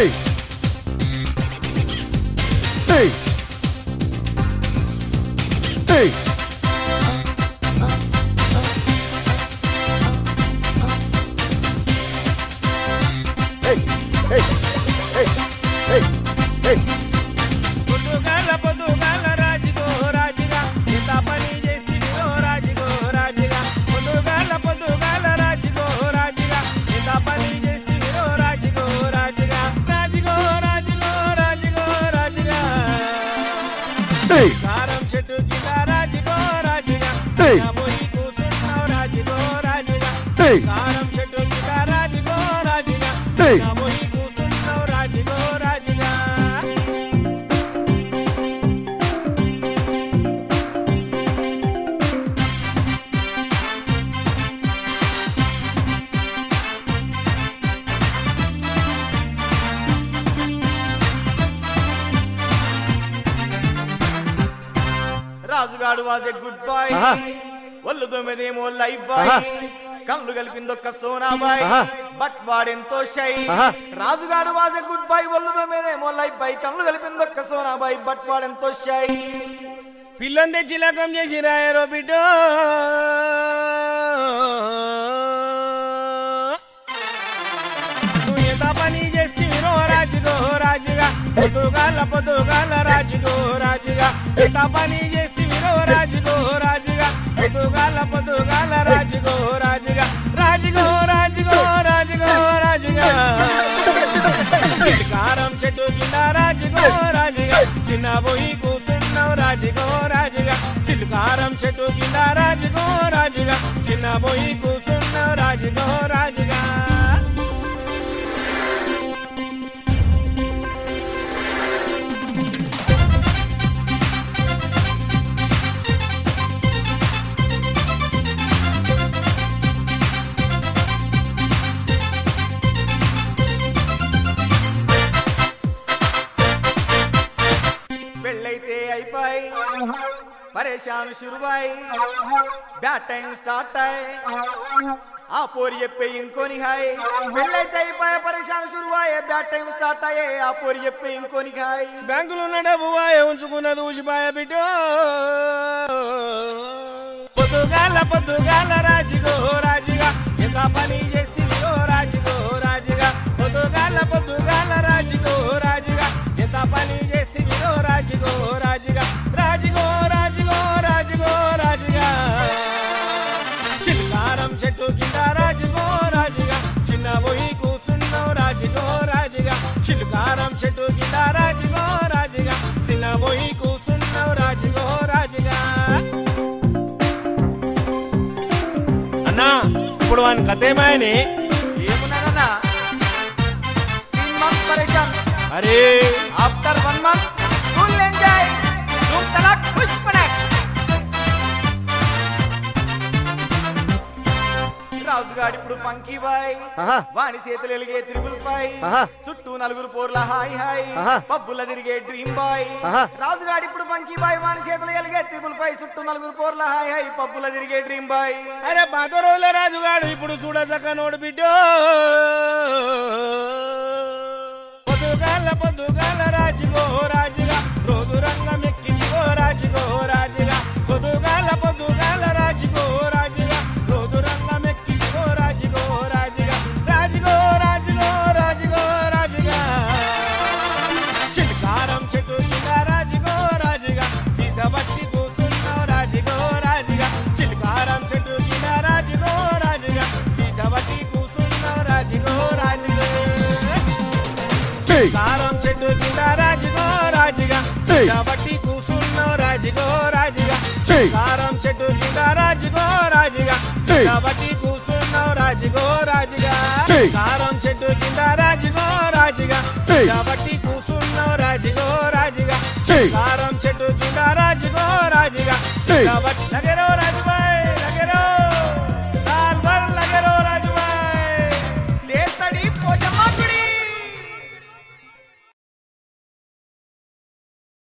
Hey. Hey. Hey. Hey. Hey. Hey. Hey. Hey. పొద్దుగాల పొద్దుగాల రాజుగో రాజుగా ఎంత పని చేస్తివిరో రాజుగో రాజుగా పొద్దుగాల పొద్దుగాల రాజుగో రాజుగా ఎంత పని చేస్తివిరో రాజుగో రాజుగా రాజుగో రాజుగో రాజుగో రాజుగా Hey. కారం చెట్టు కింద రాజుగో రాజుగా Hey. నా పోయి కూసున్నావు రాజుగో రాజుగా Hey. కారం చెట్టు కింద రాజుగో రాజుగా Hey. నా పోయి కూసున్నావు రాజుగో రాజుగా రాజుగాడు వాజ్ ఎ గుడ్ బాయ్ ఆహా. ఒళ్ళు తొమ్మిదేమో లైఫ్ బాయ్ ఆహా. కళ్ళు కలిపిందొక్క సోనా బాయ్ ఆహా. బట్ వాడెంతో షై ఆహా. రాజుగాడు వాజ్ ఎ గుడ్ బాయ్ ఒళ్ళు తొమ్మిదేమో లైఫ్ బాయ్ కళ్ళు కలిపిందొక్క సోనా బాయ్ బట్ వాడెంతో షై పిల్లని తెచ్చి లకం చేసి రాయరో బిడ్డ నువ్వు ఎంత పని చేస్తివిరో రాజుగో రాజుగా పొద్దుగాల పొద్దుగాల రాజుగో రాజుగా ఎంత పని చేస్తివిరో రాజుగో రాజుగా పొద్దుగాల పొద్దుగాల రాజుగో రాజుగా రాజుగో రాజుగో రాజుగో రాజుగా చిట్కారం చెట్టు కింద రాజుగో రాజుగా చిన్న పోయి కూర్చున్నావు రాజుగో రాజుగా చిట్కారం చెట్టు కింద రాజుగో రాజుగా చిన్న పోయి కూర్చున్నావు రాజుగో రాజుగా పెళ్ళైతే అయిపోయి పరేషాన్ షురుబాయ్ బ్యాట్ టైం స్టార్ట్ అయ్యి ఆ పోరి చెప్పే ఇంకోని హాయ్ పెళ్ళైతే అయిపోయి పరేషాన్ షురుబాయ్ బ్యాట్ టైం స్టార్ట్ అయ్యే ఆ పోరి చెప్పే ఇంకోని హాయ్ బ్యాంకులో ఉన్న డబ్బు వాయ ఉంచుకున్నది ఊసిపాయ బిడ్డ పొద్దుగాల పొద్దుగాల రాజుగో రాజుగా ఎంత పని చేస్తివిరో రాజుగో రాజుగా పొద్దుగాల పొద్దుగాల రాజుగో రాజుగా ఎంత పని చేస్తివిరో రాజుగో రాజుగా రాజుగో రాజుగో రాజుగో రాజుగా చిల్కారం చెట్టు కింద రాజుగో రాజుగా చిన్న పోయి కూసున్నావు రాజుగో రాజుగా చిల్కారం చెట్టు కింద రాజుగో రాజుగా చిన్న పోయి కూసున్నావు రాజుగో రాజుగా అన్నా ఇప్పుడు వాని కథ ఏమాయని ఏమున్నారన్నా త్రీ మంత్ పరేషాన్ అరే after one month full enjoy ధూమ్ తలాక్ పుష్ పడాక్ రాజుగాడి ఇప్పుడు ఫంకీ బాయ్ ఆహా. వాని చేతులు ఎలిగే త్రిబుల్ ఫైవ్ ఆహా. చుట్టూ నలుగురు పోర్ల హాయ్ హాయ్ ఆహా. పబ్బుల తిరిగే డ్రీమ్ బాయ్ ఆహా. రాజుగాడి ఇప్పుడు ఫంకీ బాయ్ వాని చేతులు ఎలిగే త్రిబుల్ ఫైవ్ చుట్టూ నలుగురు పోర్ల హాయ్ హాయ్ పబ్బుల తిరిగే డ్రీమ్ బాయ్ అరే పాత రోజుల రాజుగాడు ఇప్పుడు చూడసక నోడు బిడ్డో పొద్దుగాల పొద్దుగాల రాజుగో రాజుగా రోజు రంగం ఎక్కించుకో రాజుగో రాజుగా పొద్దుగాల పొద్దుగాల రాజుగో రాజుగా రోజు రంగం ఎక్కించుకో రాజుగో రాజుగా రాజుగో రాజుగో రాజుగో రాజుగా చిల్కారం చెట్టు కింద రాజుగో రాజుగా సీసబట్టి కూసున్నావు రాజుగో రాజుగా చిల్కారం చెట్టు కింద రాజుగో రాజుగా సీసబట్టి కూసున్నావు రాజుగో రాజుగో Hey. కారం చెట్టు కింద రాజుగో రాజుగా Hey. సీసబట్టి కూసున్నావు రాజుగో రాజుగా Hey. కారం చెట్టు కింద రాజుగో రాజుగా Hey. సీసబట్టి కూసున్నావు రాజుగో రాజుగా Hey. కారం చెట్టు కింద రాజుగో రాజుగా Hey. సీసబట్టి కూసున్నావు రాజుగో రాజుగా Hey. కారం చెట్టు కింద రాజుగో రాజుగా Hey. కాబట్టి